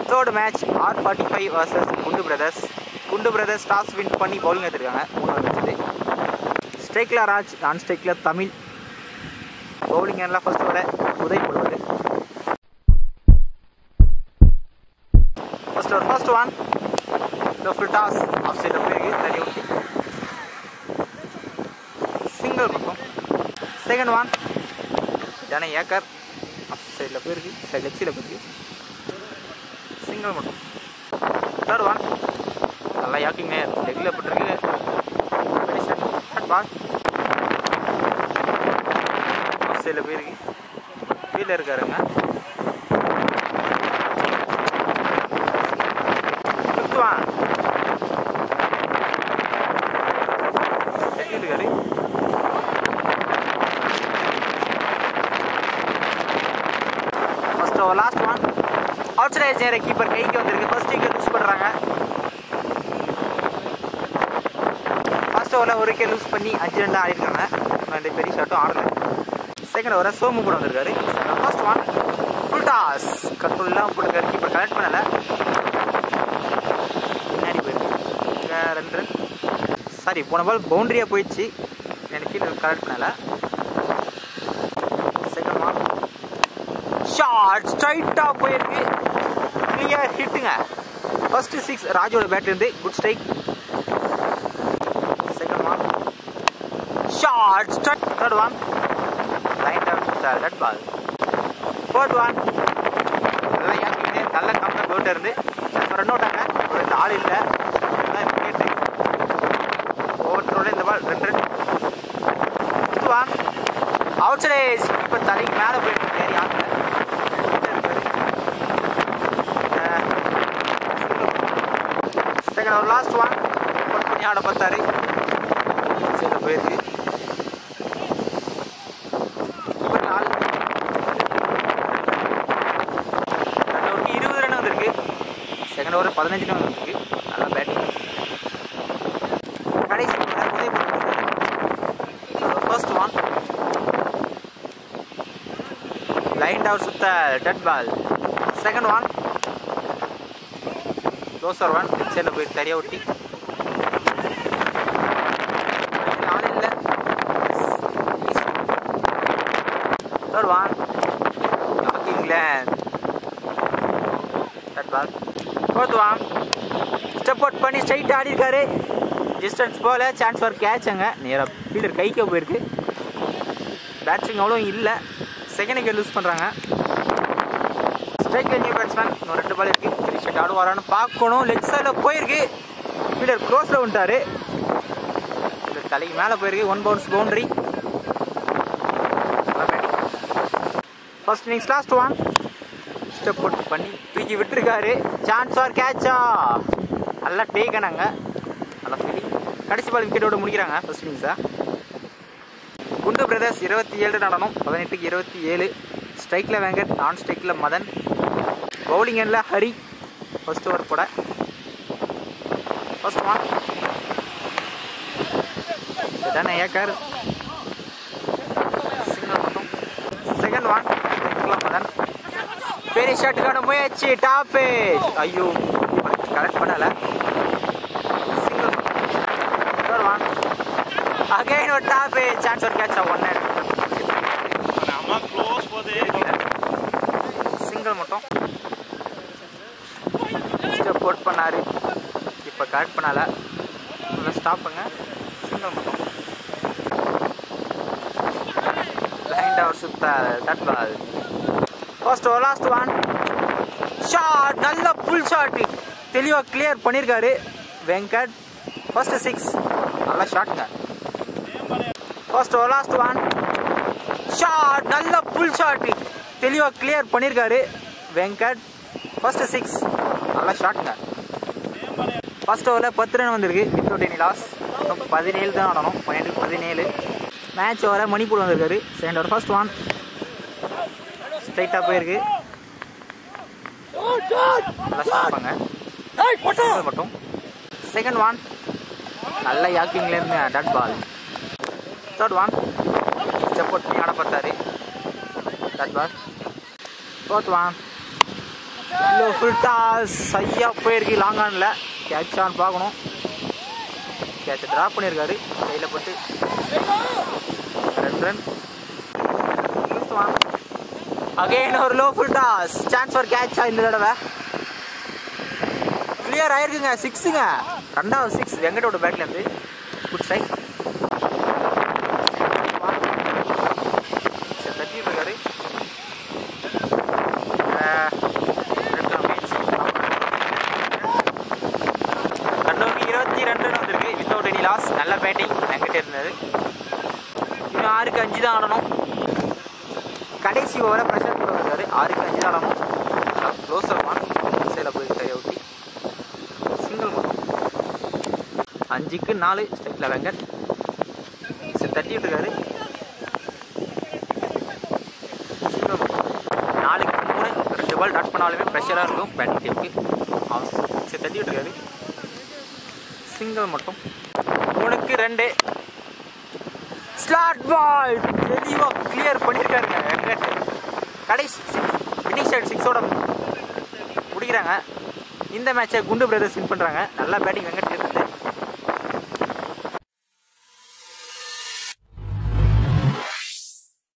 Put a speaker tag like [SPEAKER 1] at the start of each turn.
[SPEAKER 1] Third match R forty five versus Gundu brothers Gundu brothers toss win பண்ணி bowling எடுத்திருக்காங்க மூணு வச்சுட்டு ஸ்ட்ரைக்கில் ராஜ் நான் ஸ்ட்ரைக்கில் தமிழ் பவுலிங் எல்லாம் ஃபர்ஸ்ட் வர உதய் போடுவது ஃபர்ஸ்ட் ஒரு ஃபர்ஸ்ட் ஒன் இந்த ஃபுல் டாஸ் ஆஃப் சைடில் போயிருக்கு தள்ளி விட்டு சிங்கிள் மட்டும் செகண்ட் ஒன் ஜன ஏக்கர் ஆஃப் சைடில் போயிருக்கு சைட் லெக்ஸில் போயிருக்கு சிங்கிள் மட்டும் தேர்ட் ஒன் நல்லா யாக்கிங்க லெக்கில் போட்டிருக்கு பால் ஆஃப் சைடில் போயிருக்கு ஃபீல்டில் இருக்காருங்க ஃபிஃப்த் ஒன் இருக்காரு first over last one out side நேர கீப்பர் கைக்கு வந்திருக்கு ஃபர்ஸ்ட் விக்கெட் லூஸ் பண்ணுறாங்க ஃபர்ஸ்ட் ஓவரில் ஒரு விக்கெட் லூஸ் பண்ணி அஞ்சு ரெண்டு ஆடிருக்காங்க ரெண்டு பெரிய ஷாட்டும் ஆடல செகண்ட் ஓவரை சோமு கூட வந்திருக்காரு first one full toss control இல்லாமல் போட்டுருக்காரு கீப்பர் கலெக்ட் பண்ணலை பின்னாடி போயிருக்கு இங்க ரெண்டு ரன் சாரி போன பால் பவுண்டரியாக போயிடுச்சு எனக்கு கீழே கலெக்ட் பண்ணலை செகண்ட் ஒன் ஷார்ட் ஸ்ட்ரைட்டாக போயிருக்கு கிளியர் ஹிட்டுங்க ஃபர்ஸ்ட் சிக்ஸ் ராஜோட பேட் இருந்து good strike second one short straight third one line down that ball fourth one நல்லா யாக்கிங்க நல்ல கம்பெனி போயிட்டு இருந்து ரன் அவுட் ஆங்க ஒரு ரெண்டு ஆள் இல்லை விக்கெட்டு ஓவரோட இந்த பால் ரெண்டு ரெண்டு ஃபிஃப்த் ஒன் அவுட் சைட் இப்போ தலைக்கு மேலே போயிட்டு சரி ஆகல செகண்ட் ஒரு லாஸ்ட் ஒன் ஒன் பண்ணி ஆட பார்த்தாரு சரி போயிருக்கு இப்போ நாலு ரெண்டு ஓவருக்கு இருபது ரன் வந்திருக்கு செகண்ட் ஓவர் பதினஞ்சு ரன் வந்திருக்கு நல்லா பேட்டிங் கடைசி ஃபர்ஸ்ட் ஒன் லைன் டவுன் சுத்த dead ball second one closer one சைடில் போய் தனியாக ஒட்டி நாலு இல்லை தேர்ட் ஒன் இங்கிலாந்து that ball fourth one step out பண்ணி ஸ்ட்ரைட் ஆடி இருக்காரு டிஸ்டன்ஸ் போல சான்ஸ் ஃபார் கேட்ச் அங்கே நேராக ஃபீல்டர் கைக்கு போயிருக்கு பேட்ஸிங் அவ்வளோ இல்லை செகண்ட் விக்கெட் லூஸ் பண்ணுறாங்க ஸ்ட்ரைக் நியூ பேட்ஸ்மேன் இன்னும் ரெண்டு பால் இருக்குது த்ரீ ஷர்ட் ஆடுவாரான்னு பார்க்கணும் லெக் சைடில் போயிருக்கு ஃபீல்டர் க்ளோஸில் வந்துட்டாரு ஃபீல்டர் தலைக்கு மேலே போயிருக்கு one bounce boundary first innings last one step out பண்ணி தூக்கி விட்டுருக்காரு சான்ஸ் ஆர் கேட்சா நல்லா டேக்கனாங்க நல்லா ஃபீலிங் கடைசி பால் விக்கெட்டோட முடிக்கிறாங்க ஃபர்ஸ்ட் இன்னிங்ஸா குண்டு பிரதர்ஸ் இருபத்தி ஏழு நடனம் பதினெட்டுக்கு இருபத்தி ஏழு ஸ்ட்ரைக்கில் வெங்கட் நான் ஸ்ட்ரைக்கில் மதன் பவுலிங் எண்ணில் ஹரி ஃபர்ஸ்ட் ஓவர் போட ஃபர்ஸ்ட் ஒன் தானே ஏக்கர் சிங்கிள் மட்டும் செகண்ட் ஒன் மதன் பெரிய ஷாட்டுக்கான முயற்சி டாப் ஐயோ கரெக்ட் பண்ணலை சிங்கிள் தேர்ட் ஒன் அகைன் ஒரு டாப் சான்ஸ் ஒரு கேட்ச் ஒன்று
[SPEAKER 2] நம்ம க்ளோஸ் போதே
[SPEAKER 1] சிங்கிள் மட்டும் ஸ்டெப் அவுட் பண்ணாரு இப்போ கரெக்ட் பண்ணல நல்லா ஸ்டாப் பண்ணுங்க சிங்கிள் மட்டும் லைன் அவர் சுத்த that ball first over last one shot நல்ல புல் ஷாட் தெளிவாக கிளியர் பண்ணியிருக்காரு வெங்கட் ஃபர்ஸ்ட் சிக்ஸ் நல்லா ஷாட்ங்க first over last one shot நல்ல புல் ஷாட் தெளிவாக கிளியர் பண்ணியிருக்காரு வெங்கட் ஃபர்ஸ்ட் சிக்ஸ் நல்லா ஷாட்ங்க ஃபர்ஸ்ட் ஓவரில் பத்து ரன் வந்திருக்கு வித்தவுட் எனி லாஸ் இன்னும் பதினேழு தான் ஆடணும் பன்னெண்டு பதினேழு மேட்ச் ஓவர மணிப்பூர் வந்திருக்காரு செகண்ட் ஓவர் ஃபர்ஸ்ட் ஒன் ஸ்ட்ரைட்டாக போயிருக்கு நல்லா ஷாட்பாங்க மட்டும் செகண்ட் ஒன் நல்ல யாக்கிங்லேருந்து dot ball third one step out பண்ணி ஆட பார்த்தாரு தட் பால் ஃபோர்த் ஒன் இல்லை ஃபுல் டாஸ் ஐயா போயிருக்கு லாங் ஆனில் கேட்ச் ஆன் பார்க்கணும் கேட்சை ட்ராப் பண்ணியிருக்காரு கையில் போட்டு ரெண்டு ரன் அகைன் ஒரு low full toss chance for கேட்சா இந்த தடவை கிளியர் ஆயிருக்குங்க சிக்ஸுங்க ரெண்டாவது சிக்ஸ் வெங்கடோட பேட்லேருந்து குட் ஸ்ட்ரைக் சரி தட்டிட்டு இருக்காரு அஹ், ரெண்டாம் match. ரன்னோக்கு இருபத்தி ரெண்டு ரன் வந்திருக்கு வித்தவுட் எனி லாஸ் நல்ல பேட்டிங் வெங்கட் இருந்தது இன்னும் ஆறுக்கு அஞ்சு தான் ஆடணும் கடைசி ஓவரை ப்ரெஷர் போட வந்தாரு ஆறுக்கு அஞ்சு தான் ஆடணும் க்ளோஸர் ஒன் சைடில் போயிருக்காரு அவுட்டி சிங்கிள் மட்டும் அஞ்சுக்கு நாலு ஸ்டெப்பில் வெங்கட் சரி தட்டிட்டு இருக்காரு சிங்கிள் மட்டும் நாலுக்கு மூணு ரெண்டு பால் டாட் பண்ணாலுமே ப்ரெஷராக இருக்கும் பேட்டிங் டீமுக்கு அவன் சரி தட்டிட்டு இருக்காரு சிங்கிள் மட்டும் மூணுக்கு ரெண்டு ஸ்லாட் பால் தெளிவாக கிளியர் பண்ணியிருக்காருங்க வெங்கட் கடைசி ஃபினிஷ் சைட் சிக்ஸோட முடிக்கிறாங்க இந்த மேட்சை குண்டு பிரதர்ஸ் வின் பண்ணுறாங்க நல்லா பேட்டிங் வெங்கட்